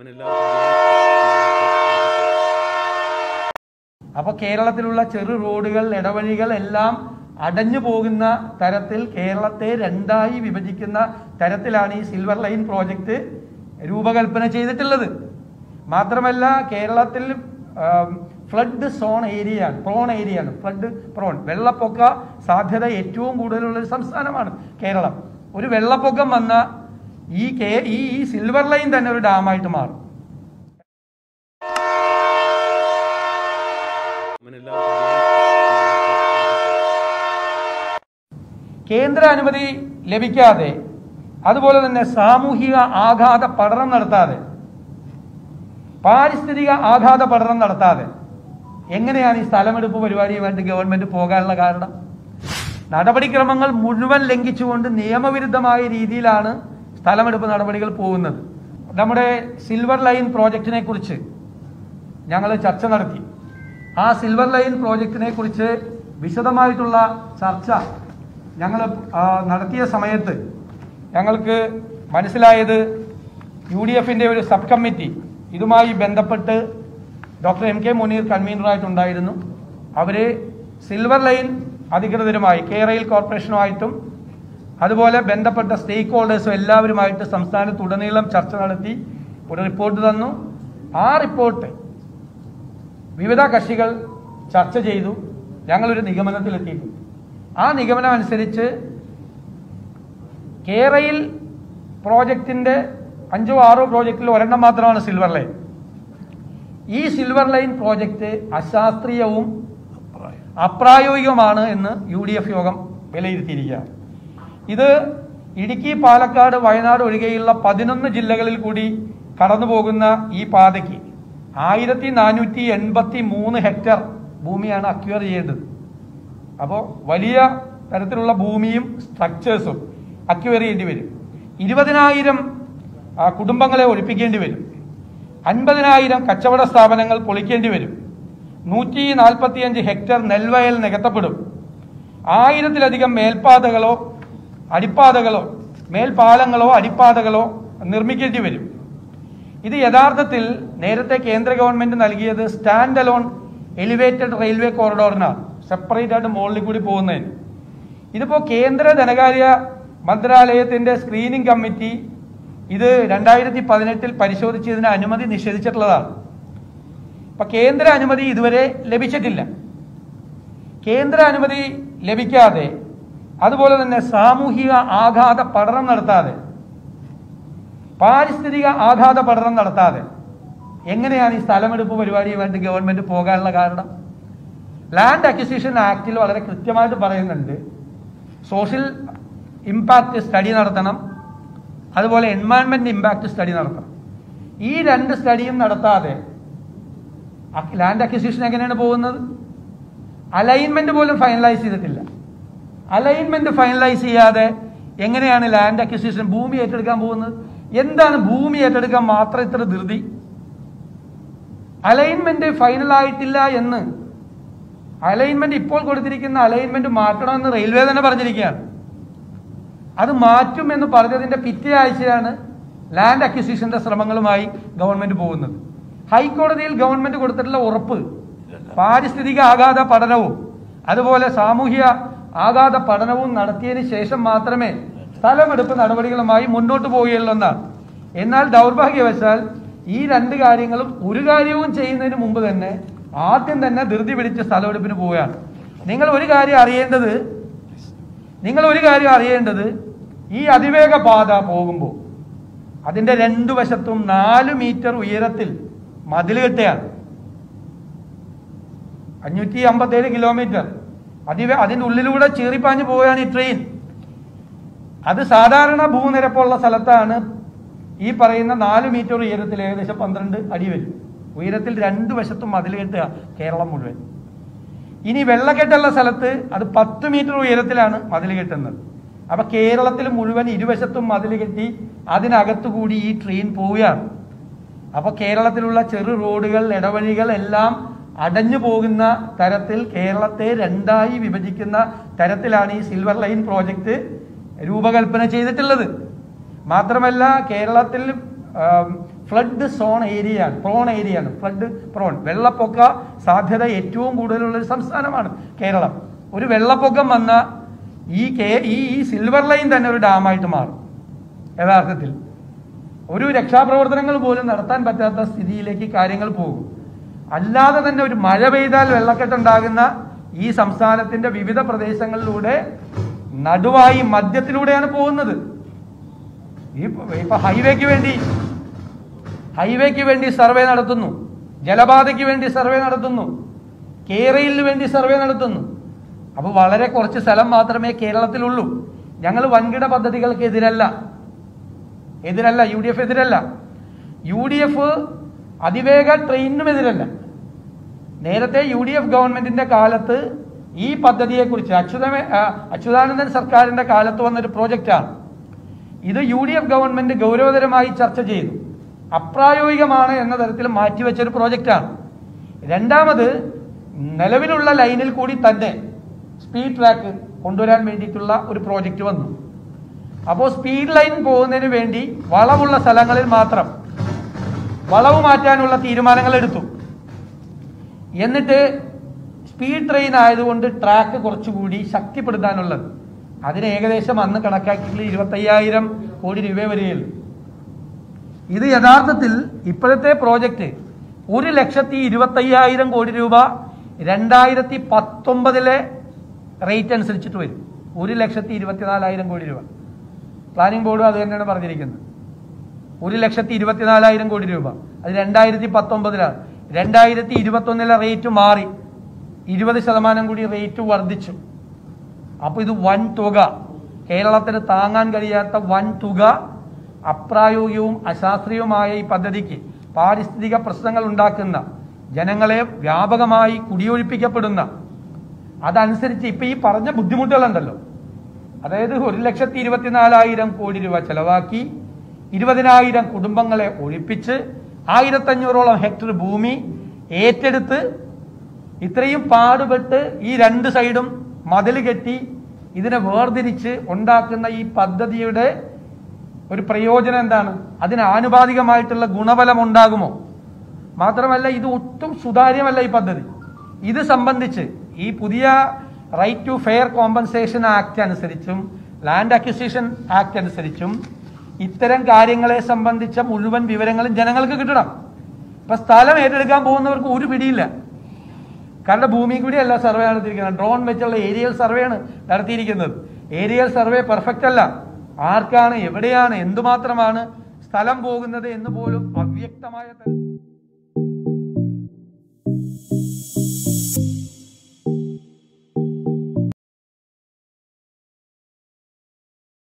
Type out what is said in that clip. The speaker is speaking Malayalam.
അപ്പൊ കേരളത്തിലുള്ള ചെറു റോഡുകൾ ഇടവഴികൾ എല്ലാം അടഞ്ഞു പോകുന്ന തരത്തിൽ കേരളത്തെ രണ്ടായി വിഭജിക്കുന്ന തരത്തിലാണ് ഈ സിൽവർ ലൈൻ പ്രോജക്റ്റ് രൂപകൽപ്പന ചെയ്തിട്ടുള്ളത് മാത്രമല്ല കേരളത്തിൽ ഫ്ലഡ് സോൺ ഏരിയയാണ് പ്രോൺ ഏരിയയാണ് ഫ്ലഡ് പ്രോൺ വെള്ളപ്പൊക്ക സാധ്യത ഏറ്റവും കൂടുതലുള്ള ഒരു സംസ്ഥാനമാണ് കേരളം ഒരു വെള്ളപ്പൊക്കം വന്ന ഈ കേ ഈ ഈ സിൽവർ ലൈൻ തന്നെ ഒരു ഡാമായിട്ട് മാറും കേന്ദ്ര അനുമതി ലഭിക്കാതെ അതുപോലെ തന്നെ സാമൂഹിക ആഘാത പഠനം നടത്താതെ പാരിസ്ഥിതിക ആഘാത പഠനം നടത്താതെ എങ്ങനെയാണ് ഈ സ്ഥലമെടുപ്പ് പരിപാടിയുമായിട്ട് ഗവൺമെന്റ് പോകാനുള്ള കാരണം നടപടിക്രമങ്ങൾ മുഴുവൻ ലംഘിച്ചുകൊണ്ട് നിയമവിരുദ്ധമായ രീതിയിലാണ് സ്ഥലമെടുപ്പ് നടപടികൾ പോകുന്നത് നമ്മുടെ സിൽവർ ലൈൻ പ്രോജക്റ്റിനെ കുറിച്ച് ഞങ്ങൾ ചർച്ച നടത്തി ആ സിൽവർ ലൈൻ പ്രോജക്റ്റിനെ കുറിച്ച് വിശദമായിട്ടുള്ള ചർച്ച ഞങ്ങൾ നടത്തിയ സമയത്ത് ഞങ്ങൾക്ക് മനസ്സിലായത് യു ഡി എഫിൻ്റെ ഒരു സബ് കമ്മിറ്റി ഇതുമായി ബന്ധപ്പെട്ട് ഡോക്ടർ എം കെ മുനീർ കൺവീനറായിട്ടുണ്ടായിരുന്നു അവർ സിൽവർ ലൈൻ അധികൃതരുമായി കേരയിൽ കോർപ്പറേഷനുമായിട്ടും അതുപോലെ ബന്ധപ്പെട്ട സ്റ്റേക്ക് ഹോൾഡേഴ്സും എല്ലാവരുമായിട്ട് സംസ്ഥാനത്തുടനീളം ചർച്ച നടത്തി ഒരു റിപ്പോർട്ട് തന്നു ആ റിപ്പോർട്ട് വിവിധ കക്ഷികൾ ചർച്ച ചെയ്തു ഞങ്ങളൊരു നിഗമനത്തിലെത്തിയിട്ടുണ്ട് ആ നിഗമനം അനുസരിച്ച് കേരയിൽ പ്രോജക്റ്റിന്റെ അഞ്ചോ ആറോ പ്രോജക്റ്റിൽ ഒരെണ്ണം മാത്രമാണ് സിൽവർ ലൈൻ ഈ സിൽവർ ലൈൻ പ്രോജക്റ്റ് അശാസ്ത്രീയവും അപ്രായോഗികമാണ് എന്ന് യു ഡി എഫ് യോഗം വിലയിരുത്തിയിരിക്കുകയാണ് ഇത് ഇടുക്കി പാലക്കാട് വയനാട് ഒഴികെയുള്ള പതിനൊന്ന് ജില്ലകളിൽ കൂടി കടന്നു പോകുന്ന ഈ പാതയ്ക്ക് ആയിരത്തി നാനൂറ്റി എൺപത്തി മൂന്ന് ഹെക്ടർ ഭൂമിയാണ് അക്വയർ ചെയ്യേണ്ടത് അപ്പോൾ വലിയ തരത്തിലുള്ള ഭൂമിയും സ്ട്രക്ചേഴ്സും അക്വയർ ചെയ്യേണ്ടി വരും ഇരുപതിനായിരം ആ, കുടുംബങ്ങളെ ഒഴിപ്പിക്കേണ്ടി വരും അൻപതിനായിരം കച്ചവട സ്ഥാപനങ്ങൾ പൊളിക്കേണ്ടി വരും നൂറ്റി നാൽപ്പത്തിയഞ്ച് ഹെക്ടർ നെൽവയൽ നികത്തപ്പെടും ആയിരത്തിലധികം മേൽപ്പാതകളോ അടിപ്പാതകളോ മേൽപ്പാലങ്ങളോ അടിപ്പാതകളോ നിർമ്മിക്കേണ്ടി വരും ഇത് യഥാർത്ഥത്തിൽ നേരത്തെ കേന്ദ്ര ഗവൺമെന്റ് നൽകിയത് സ്റ്റാൻഡ് അലോൺ എലിവേറ്റഡ് റെയിൽവേ കോറിഡോറിനാണ് സെപ്പറേറ്റ് ആയിട്ട് മുകളിൽ കൂടി പോകുന്നതിന് ഇതിപ്പോ കേന്ദ്ര ധനകാര്യ മന്ത്രാലയത്തിന്റെ സ്ക്രീനിംഗ് കമ്മിറ്റി ഇത് രണ്ടായിരത്തി പതിനെട്ടിൽ പരിശോധിച്ചതിന് അനുമതി നിഷേധിച്ചിട്ടുള്ളതാണ് അപ്പൊ കേന്ദ്ര അനുമതി ഇതുവരെ ലഭിച്ചിട്ടില്ല കേന്ദ്ര അനുമതി ലഭിക്കാതെ അതുപോലെ തന്നെ സാമൂഹിക ആഘാത പഠനം നടത്താതെ പാരിസ്ഥിതിക ആഘാത പഠനം നടത്താതെ എങ്ങനെയാണ് ഈ സ്ഥലമെടുപ്പ് പരിപാടിയുമായിട്ട് ഗവൺമെന്റ് പോകാനുള്ള കാരണം ലാൻഡ് അക്വിസിഷൻ ആക്ടിൽ വളരെ കൃത്യമായിട്ട് പറയുന്നുണ്ട് സോഷ്യൽ ഇമ്പാക്റ്റ് സ്റ്റഡി നടത്തണം അതുപോലെ എൻവയൺമെന്റ് ഇമ്പാക്റ്റ് സ്റ്റഡി നടത്തണം ഈ രണ്ട് സ്റ്റഡിയും നടത്താതെ ലാൻഡ് അക്വിസിഷൻ എങ്ങനെയാണ് പോകുന്നത് അലൈൻമെന്റ് പോലും ഫൈനലൈസ് ചെയ്തിട്ടില്ല അലൈൻമെന്റ് ഫൈനലൈസ് ചെയ്യാതെ എങ്ങനെയാണ് ലാൻഡ് അക്വിസിഷൻ ഭൂമി ഏറ്റെടുക്കാൻ പോകുന്നത് എന്താണ് ഭൂമി ഏറ്റെടുക്കാൻ മാത്രം ഇത്ര ധൃതി അലൈൻമെന്റ് ഫൈനൽ ആയിട്ടില്ല എന്ന് അലൈൻമെന്റ് ഇപ്പോൾ കൊടുത്തിരിക്കുന്ന അലൈൻമെന്റ് മാറ്റണമെന്ന് റെയിൽവേ തന്നെ പറഞ്ഞിരിക്കുകയാണ് അത് മാറ്റും എന്ന് പറഞ്ഞതിന്റെ പിറ്റേ ആഴ്ചയാണ് ലാൻഡ് അക്വിസിഷന്റെ ശ്രമങ്ങളുമായി ഗവൺമെന്റ് പോകുന്നത് ഹൈക്കോടതിയിൽ ഗവൺമെന്റ് കൊടുത്തിട്ടുള്ള ഉറപ്പ് പാരിസ്ഥിതിക ആഘാത പഠനവും അതുപോലെ സാമൂഹ്യ ആഘാത പഠനവും നടത്തിയതിന് ശേഷം മാത്രമേ സ്ഥലമെടുപ്പ് നടപടികളുമായി മുന്നോട്ട് പോവുകയുള്ളൂ എന്നാണ് എന്നാൽ ദൗർഭാഗ്യവശാൽ ഈ രണ്ട് കാര്യങ്ങളും ഒരു കാര്യവും ചെയ്യുന്നതിന് മുമ്പ് തന്നെ ആദ്യം തന്നെ ധൃതി പിടിച്ച് സ്ഥലമെടുപ്പിന് പോവുകയാണ് നിങ്ങൾ ഒരു കാര്യം അറിയേണ്ടത് നിങ്ങൾ ഒരു കാര്യം അറിയേണ്ടത് ഈ അതിവേഗ പാത പോകുമ്പോൾ അതിന്റെ രണ്ടു വശത്തും നാല് മീറ്റർ ഉയരത്തിൽ മതിൽ കെട്ടുകയാണ് അഞ്ഞൂറ്റി അമ്പത്തേഴ് കിലോമീറ്റർ അതിവേ അതിൻ്റെ ഉള്ളിലൂടെ ചീറിപ്പാഞ്ഞ് പോവുകയാണ് ഈ ട്രെയിൻ അത് സാധാരണ ഭൂനിരപ്പുള്ള സ്ഥലത്താണ് ഈ പറയുന്ന നാല് മീറ്റർ ഉയരത്തിൽ ഏകദേശം പന്ത്രണ്ട് അടി വരും ഉയരത്തിൽ രണ്ടു വശത്തും മതിൽ കെട്ടുക കേരളം മുഴുവൻ ഇനി വെള്ളക്കെട്ടുള്ള സ്ഥലത്ത് അത് പത്ത് മീറ്റർ ഉയരത്തിലാണ് മതിൽ കെട്ടുന്നത് അപ്പൊ കേരളത്തിൽ മുഴുവൻ ഇരുവശത്തും മതിൽ കെട്ടി അതിനകത്തു കൂടി ഈ ട്രെയിൻ പോവുകയാണ് അപ്പൊ കേരളത്തിലുള്ള ചെറു റോഡുകൾ ഇടവഴികൾ എല്ലാം അടഞ്ഞു പോകുന്ന തരത്തിൽ കേരളത്തെ രണ്ടായി വിഭജിക്കുന്ന തരത്തിലാണ് ഈ സിൽവർ ലൈൻ പ്രോജക്റ്റ് രൂപകൽപ്പന ചെയ്തിട്ടുള്ളത് മാത്രമല്ല കേരളത്തിൽ ആം, ഫ്ലഡ് സോൺ ഏരിയയാണ് പ്രോൺ ഏരിയയാണ് ഫ്ലഡ് പ്രോൺ വെള്ളപ്പൊക്ക സാധ്യത ഏറ്റവും കൂടുതലുള്ള ഒരു സംസ്ഥാനമാണ് കേരളം ഒരു വെള്ളപ്പൊക്കം വന്ന ഈ കേ ഈ ഈ സിൽവർ ലൈൻ തന്നെ ഒരു ഡാമായിട്ട് മാറും യഥാർത്ഥത്തിൽ ഒരു രക്ഷാപ്രവർത്തനങ്ങൾ പോലും നടത്താൻ പറ്റാത്ത സ്ഥിതിയിലേക്ക് കാര്യങ്ങൾ പോകും അല്ലാതെ തന്നെ ഒരു മഴ പെയ്താൽ വെള്ളക്കെട്ടുണ്ടാകുന്ന ഈ സംസ്ഥാനത്തിന്റെ വിവിധ പ്രദേശങ്ങളിലൂടെ നടുവായി മധ്യത്തിലൂടെയാണ് പോകുന്നത് ഈ ഇപ്പൊ ഹൈവേക്ക് വേണ്ടി ഹൈവേക്ക് വേണ്ടി സർവേ നടത്തുന്നു ജലപാതയ്ക്ക് വേണ്ടി സർവേ നടത്തുന്നു കേരളിന് വേണ്ടി സർവേ നടത്തുന്നു അപ്പോൾ വളരെ കുറച്ച് സ്ഥലം മാത്രമേ കേരളത്തിലുള്ളൂ ഞങ്ങൾ വൻകിട പദ്ധതികൾക്ക് എതിരല്ല എതിരല്ല യു ഡി എഫ് എതിരല്ല യു ഡി എഫ് അതിവേഗ ട്രെയിനിനും എതിരല്ല നേരത്തെ യു ഡി എഫ് ഗവൺമെന്റിന്റെ കാലത്ത് ഈ പദ്ധതിയെക്കുറിച്ച് അച്യുതമേ ആ, അച്യുതാനന്ദൻ സർക്കാരിന്റെ കാലത്ത് വന്നൊരു പ്രോജക്റ്റാണ് ഇത് യു ഡി എഫ് ഗവൺമെന്റ് ഗൗരവതരമായി ചർച്ച ചെയ്തു അപ്രായോഗികമാണ് എന്ന തരത്തിൽ മാറ്റിവെച്ചൊരു പ്രോജക്റ്റാണ് രണ്ടാമത് നിലവിലുള്ള ലൈനിൽ കൂടി തന്നെ സ്പീഡ് ട്രാക്ക് കൊണ്ടുവരാൻ വേണ്ടിയിട്ടുള്ള ഒരു പ്രോജക്റ്റ് വന്നു അപ്പോൾ സ്പീഡ് ലൈൻ പോകുന്നതിന് വേണ്ടി വളവുള്ള സ്ഥലങ്ങളിൽ മാത്രം വളവ് മാറ്റാനുള്ള തീരുമാനങ്ങൾ എടുത്തു എന്നിട്ട് സ്പീഡ് ട്രെയിൻ ആയതുകൊണ്ട് ട്രാക്ക് കുറച്ചുകൂടി ശക്തിപ്പെടുത്താനുള്ളത് അതിന് ഏകദേശം അന്ന് കണക്കാക്കിയിട്ടുള്ള ഇരുപത്തയ്യായിരം കോടി രൂപ വരികയുള്ളൂ ഇത് യഥാർത്ഥത്തിൽ ഇപ്പോഴത്തെ പ്രോജക്റ്റ് ഒരു ലക്ഷത്തി ഇരുപത്തയ്യായിരം കോടി രൂപ രണ്ടായിരത്തി പത്തൊമ്പതിലെ റേറ്റ് അനുസരിച്ചിട്ട് വരും ഒരു ലക്ഷത്തി ഇരുപത്തിനാലായിരം കോടി രൂപ പ്ലാനിംഗ് ബോർഡും അത് തന്നെയാണ് പറഞ്ഞിരിക്കുന്നത് ഒരു ലക്ഷത്തി ഇരുപത്തിനാലായിരം കോടി രൂപ അത് രണ്ടായിരത്തി പത്തൊമ്പതിലാണ് രണ്ടായിരത്തി ഇരുപത്തൊന്നിലെ റേറ്റ് മാറി ഇരുപത് ശതമാനം കൂടി റേറ്റ് വർദ്ധിച്ചു അപ്പോൾ ഇത് വൻ തുക കേരളത്തിന് താങ്ങാൻ കഴിയാത്ത വൻ തുക അപ്രായോഗികവും അശാസ്ത്രീയവുമായ ഈ പദ്ധതിക്ക് പാരിസ്ഥിതിക പ്രശ്നങ്ങൾ ഉണ്ടാക്കുന്ന ജനങ്ങളെ വ്യാപകമായി കുടിയൊഴിപ്പിക്കപ്പെടുന്ന അതനുസരിച്ച് ഇപ്പൊ ഈ പറഞ്ഞ ബുദ്ധിമുട്ടുകളുണ്ടല്ലോ അതായത് ഒരു ലക്ഷത്തി ഇരുപത്തിനാലായിരം കോടി രൂപ ചെലവാക്കി ഇരുപതിനായിരം കുടുംബങ്ങളെ ഒഴിപ്പിച്ച് ആയിരത്തഞ്ഞൂറോളം ഹെക്ടർ ഭൂമി ഏറ്റെടുത്ത് ഇത്രയും പാടുപെട്ട് ഈ രണ്ട് സൈഡും മതിൽ കെട്ടി ഇതിനെ വേർതിരിച്ച് ഉണ്ടാക്കുന്ന ഈ പദ്ധതിയുടെ ഒരു പ്രയോജനം എന്താണ് അതിന് ആനുപാതികമായിട്ടുള്ള ഗുണഫലം ഉണ്ടാകുമോ മാത്രമല്ല ഇത് ഒട്ടും സുതാര്യമല്ല ഈ പദ്ധതി ഇത് സംബന്ധിച്ച് ഈ പുതിയ right to fair compensation act അനുസരിച്ചും ലാൻഡ് അക്വിസിഷൻ ആക്ട് അനുസരിച്ചും ഇത്തരം കാര്യങ്ങളെ സംബന്ധിച്ച മുഴുവൻ വിവരങ്ങളും ജനങ്ങൾക്ക് കിട്ടണം ഇപ്പൊ സ്ഥലം ഏറ്റെടുക്കാൻ പോകുന്നവർക്ക് ഒരു പിടിയില്ല കാരണം ഭൂമി കൂടിയല്ല സർവേ നടത്തിയിരിക്കുന്നത് ഡ്രോൺ വെച്ചുള്ള ഏരിയൽ സർവേ ആണ് നടത്തിയിരിക്കുന്നത് ഏരിയൽ സർവേ പെർഫെക്റ്റ് അല്ല ആർക്കാണ് എവിടെയാണ് എന്തുമാത്രമാണ് സ്ഥലം പോകുന്നത് എന്ന് പോലും അവ്യക്തമായ തരത്തിൽ